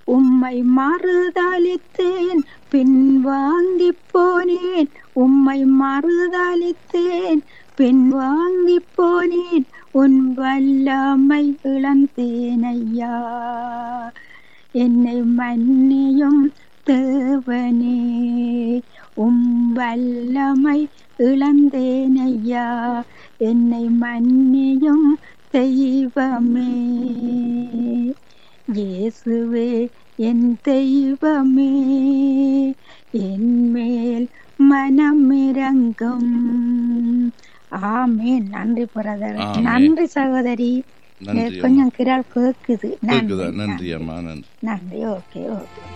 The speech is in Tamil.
உம்மை மறுதளித்தேன் பின் வாங்கி போனேன் உம்மை மறுதளித்தேன் பின் வாங்கி போனேன் உன் வல்லமை இழந்தேனையா என்னை மன்னியும் தேவனே உம் வல்லமை இழந்தேனையா என்னை மன்னியும் தெய்வமே இயேசுவே என் தெய்வமே என் மேல் மனம் இறங்கும் ஆமென் நன்றி பிரதர் ஆமென். நன்றி சகோதரி நன்றி அம்மா. கொஞ்சம் கிரால் கேக்குது கேக்குதா நன்றி நன்றி அம்மா நன்றி நன்றி ஓகே ஓகே